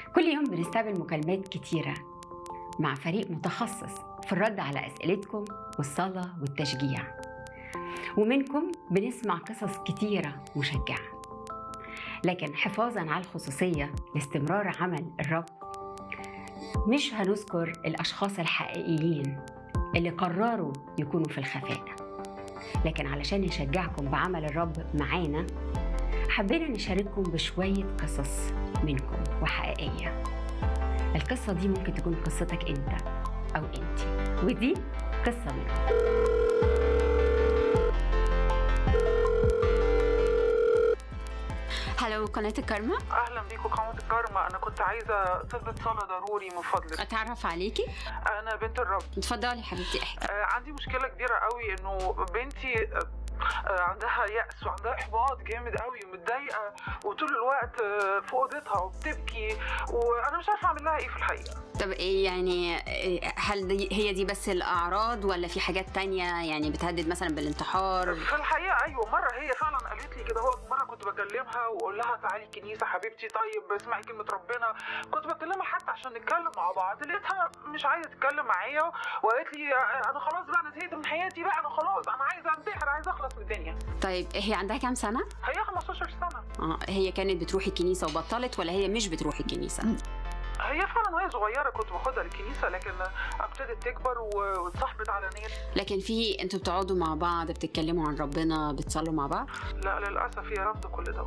كل يوم بنستقبل مكالمات كتيرة مع فريق متخصص في الرد على أسئلتكم والصلاة والتشجيع ومنكم بنسمع قصص كتيرة مشجعة لكن حفاظا على الخصوصية لاستمرار عمل الرب مش هنذكر الأشخاص الحقيقيين اللي قرروا يكونوا في الخفاء لكن علشان نشجعكم بعمل الرب معانا حبينا نشارككم بشوية قصص منكم وحقيقية القصة دي ممكن تكون قصتك أنت أو أنت ودي قصة منكم هلو قناة الكرمة اهلا بيكم قناه الكرمة انا كنت عايزه طلبة صلاة ضروري من فضلك أتعرف عليكي انا بنت الرب اتفضلي حبيبتي احكي آه عندي مشكله كبيره قوي انه بنتي آه آه، عندها يأس وعندها إحباط جامد قوي ومتضايقة وطول الوقت آه، في أوضتها وبتبكي وأنا مش عارفة أعمل لها إيه في الحقيقة طب ايه يعني إيه، هل دي هي دي بس الأعراض ولا في حاجات تانية يعني بتهدد مثلا بالانتحار في الحقيقة أيوة مرة هي فعلا قالت لي كده هو مرة كنت بكلمها وأقول لها تعالي الكنيسة حبيبتي طيب اسمعي كلمة ربنا كنت بكلمها حتى عشان نتكلم مع بعض لقيتها مش عايزة تتكلم معايا وقالت لي آه، أنا خلاص بقى أنا زهقت من حياتي بقى أنا خلاص أنا عايزة أنتحر عايزة أخلص من الدنيا طيب هي عندها كام سنة؟ هي 15 سنة اه هي كانت بتروح الكنيسة وبطلت ولا هي مش بتروح الكنيسة؟ هي فعلا وهي صغيرة كنت باخدها للكنيسة لكن ابتدت تكبر و- واتصاحبت على ناس لكن في انتوا بتقعدوا مع بعض بتتكلموا عن ربنا بتصلوا مع بعض؟ لا للأسف هي رافضة كل ده